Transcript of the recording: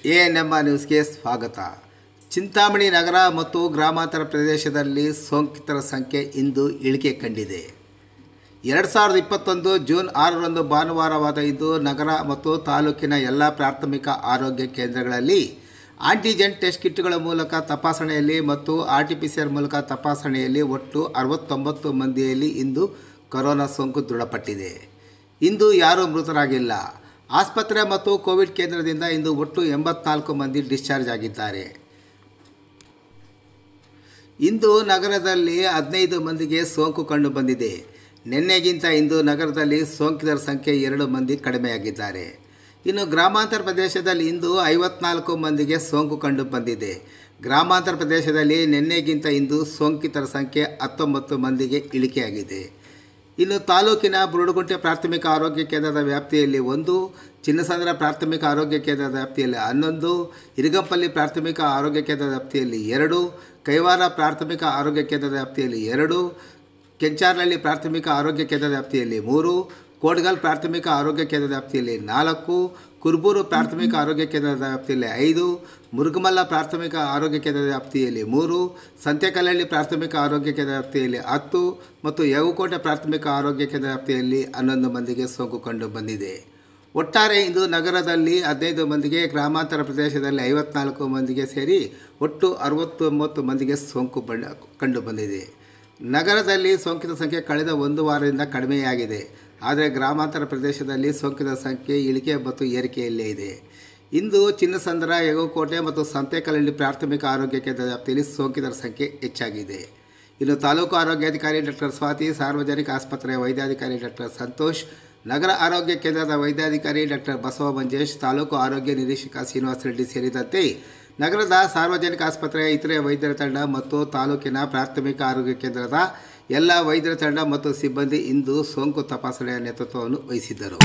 A N M ನ್ಯೂಸ್ಗೆ ಸ್ವಾಗತ ಚಿಂತಾಮಣಿ ನಗರ ಮತ್ತು ಗ್ರಾಮಾಂತರ ಪ್ರದೇಶದಲ್ಲಿ ಸೋಂಕಿತರ ಸಂಖ್ಯೆ ಇಂದು ಇಳಿಕೆ ಕಂಡಿದೆ ಎರಡು ಸಾವಿರದ ಇಪ್ಪತ್ತೊಂದು ಜೂನ್ ಆರರಂದು ಭಾನುವಾರವಾದ ಇಂದು ನಗರ ಮತ್ತು ತಾಲೂಕಿನ ಎಲ್ಲ ಪ್ರಾಥಮಿಕ ಆರೋಗ್ಯ ಕೇಂದ್ರಗಳಲ್ಲಿ ಆಂಟಿಜೆನ್ ಟೆಸ್ಟ್ ಕಿಟ್ಗಳ ಮೂಲಕ ತಪಾಸಣೆಯಲ್ಲಿ ಮತ್ತು R T P C R ಮೂಲಕ ತಪಾಸಣೆಯಲ್ಲಿ ಒಟ್ಟು ಅರವತ್ತೊಂಬತ್ತು ಮಂದಿಯಲ್ಲಿ ಇಂದು ಕೊರೋನಾ ಸೋಂಕು ದೃಢಪಟ್ಟಿದೆ ಇಂದು ಯಾರೂ ಮೃತರಾಗಿಲ್ಲ ಆಸ್ಪತ್ರೆ ಮತ್ತು ಕೋವಿಡ್ ಕೇಂದ್ರದಿಂದ ಇಂದು ಒಟ್ಟು ಎಂಬತ್ನಾಲ್ಕು ಮಂದಿ ಡಿಸ್ಚಾರ್ಜ್ ಆಗಿದ್ದಾರೆ ಇಂದು ನಗರದಲ್ಲಿ ಹದಿನೈದು ಮಂದಿಗೆ ಸೋಂಕು ಕಂಡು ಬಂದಿದೆ ನಿನ್ನೆಗಿಂತ ಇಂದು ನಗರದಲ್ಲಿ ಸೋಂಕಿತರ ಸಂಖ್ಯೆ ಎರಡು ಮಂದಿ ಕಡಿಮೆಯಾಗಿದ್ದಾರೆ ಇನ್ನು ಗ್ರಾಮಾಂತರ ಪ್ರದೇಶದಲ್ಲಿ ಇಂದು ಐವತ್ನಾಲ್ಕು ಮಂದಿಗೆ ಸೋಂಕು ಕಂಡು ಬಂದಿದೆ ಗ್ರಾಮಾಂತರ ಪ್ರದೇಶದಲ್ಲಿ ನಿನ್ನೆಗಿಂತ ಇಂದು ಸೋಂಕಿತರ ಸಂಖ್ಯೆ ಹತ್ತೊಂಬತ್ತು ಮಂದಿಗೆ ಇಳಿಕೆಯಾಗಿದೆ ಇನ್ನು ತಾಲೂಕಿನ ಬುರುಡುಗುಂಟೆ ಪ್ರಾಥಮಿಕ ಆರೋಗ್ಯ ಕೇಂದ್ರದ ವ್ಯಾಪ್ತಿಯಲ್ಲಿ ಒಂದು ಚಿನ್ನಸಂದ್ರ ಪ್ರಾಥಮಿಕ ಆರೋಗ್ಯ ಕೇಂದ್ರದ ವ್ಯಾಪ್ತಿಯಲ್ಲಿ ಹನ್ನೊಂದು ಇರಿಗಂಪಲ್ಲಿ ಪ್ರಾಥಮಿಕ ಆರೋಗ್ಯ ಕೇಂದ್ರದ ವ್ಯಾಪ್ತಿಯಲ್ಲಿ ಎರಡು ಕೈವಾರ ಪ್ರಾಥಮಿಕ ಆರೋಗ್ಯ ಕೇಂದ್ರದ ವ್ಯಾಪ್ತಿಯಲ್ಲಿ ಎರಡು ಕೆಂಚಾರ್ನಹಳ್ಳಿ ಪ್ರಾಥಮಿಕ ಆರೋಗ್ಯ ಕೇಂದ್ರದ ವ್ಯಾಪ್ತಿಯಲ್ಲಿ ಮೂರು ಕೋಟ್ಗಲ್ ಪ್ರಾಥಮಿಕ ಆರೋಗ್ಯ ಕೇಂದ್ರದ ವ್ಯಾಪ್ತಿಯಲ್ಲಿ ನಾಲ್ಕು ಕುರ್ಬೂರು ಪ್ರಾಥಮಿಕ ಆರೋಗ್ಯ ಕೇಂದ್ರದ ವ್ಯಾಪ್ತಿಯಲ್ಲಿ ಐದು ಮುರುಗಮಲ್ಲ ಪ್ರಾಥಮಿಕ ಆರೋಗ್ಯ ಕೇಂದ್ರದ ವ್ಯಾಪ್ತಿಯಲ್ಲಿ ಮೂರು ಸಂತೆಕಲ್ಲಹಳ್ಳಿ ಪ್ರಾಥಮಿಕ ಆರೋಗ್ಯ ಕೇಂದ್ರ ವ್ಯಾಪ್ತಿಯಲ್ಲಿ ಹತ್ತು ಮತ್ತು ಯಗುಕೋಟೆ ಪ್ರಾಥಮಿಕ ಆರೋಗ್ಯ ಕೇಂದ್ರ ವ್ಯಾಪ್ತಿಯಲ್ಲಿ ಹನ್ನೊಂದು ಮಂದಿಗೆ ಸೋಂಕು ಕಂಡು ಬಂದಿದೆ ಒಟ್ಟಾರೆ ಇಂದು ನಗರದಲ್ಲಿ ಹದಿನೈದು ಮಂದಿಗೆ ಗ್ರಾಮಾಂತರ ಪ್ರದೇಶದಲ್ಲಿ ಐವತ್ನಾಲ್ಕು ಮಂದಿಗೆ ಸೇರಿ ಒಟ್ಟು ಅರವತ್ತೊಂಬತ್ತು ಮಂದಿಗೆ ಸೋಂಕು ಬಣ್ಣ ಕಂಡು ಬಂದಿದೆ ನಗರದಲ್ಲಿ ಸೋಂಕಿತ ಸಂಖ್ಯೆ ಕಳೆದ ಒಂದು ವಾರದಿಂದ ಕಡಿಮೆಯಾಗಿದೆ ಆದರೆ ಗ್ರಾಮಾಂತರ ಪ್ರದೇಶದಲ್ಲಿ ಸೋಂಕಿತರ ಸಂಖ್ಯೆ ಇಳಿಕೆ ಮತ್ತು ಏರಿಕೆಯಲ್ಲೇ ಇದೆ ಇಂದು ಚಿನ್ನಸಂದ್ರ ಯಗಕೋಟೆ ಮತ್ತು ಸಂತೆಕಲ್ಲಹಳ್ಳಿ ಪ್ರಾಥಮಿಕ ಆರೋಗ್ಯ ಕೇಂದ್ರ ವ್ಯಾಪ್ತಿಯಲ್ಲಿ ಸೋಂಕಿತರ ಸಂಖ್ಯೆ ಹೆಚ್ಚಾಗಿದೆ ಇನ್ನು ತಾಲೂಕು ಆರೋಗ್ಯಾಧಿಕಾರಿ ಡಾಕ್ಟರ್ ಸ್ವಾತಿ ಸಾರ್ವಜನಿಕ ಆಸ್ಪತ್ರೆಯ ವೈದ್ಯಾಧಿಕಾರಿ ಡಾಕ್ಟರ್ ಸಂತೋಷ್ ನಗರ ಆರೋಗ್ಯ ಕೇಂದ್ರದ ವೈದ್ಯಾಧಿಕಾರಿ ಡಾಕ್ಟರ್ ಬಸವ ಮಂಜೇಶ್ ತಾಲೂಕು ಆರೋಗ್ಯ ನಿರೀಕ್ಷಕ ಶ್ರೀನಿವಾಸ ರೆಡ್ಡಿ ಸೇರಿದಂತೆ ನಗರದ ಸಾರ್ವಜನಿಕ ಆಸ್ಪತ್ರೆಯ ಇತರೆ ವೈದ್ಯರ ತಂಡ ಮತ್ತು ತಾಲೂಕಿನ ಪ್ರಾಥಮಿಕ ಆರೋಗ್ಯ ಕೇಂದ್ರದ ಎಲ್ಲ ವೈದ್ಯರ ತಂಡ ಮತ್ತು ಸಿಬ್ಬಂದಿ ಇಂದು ಸೋಂಕು ತಪಾಸಣೆಯ ನೇತೃತ್ವವನ್ನು ವಹಿಸಿದ್ದರು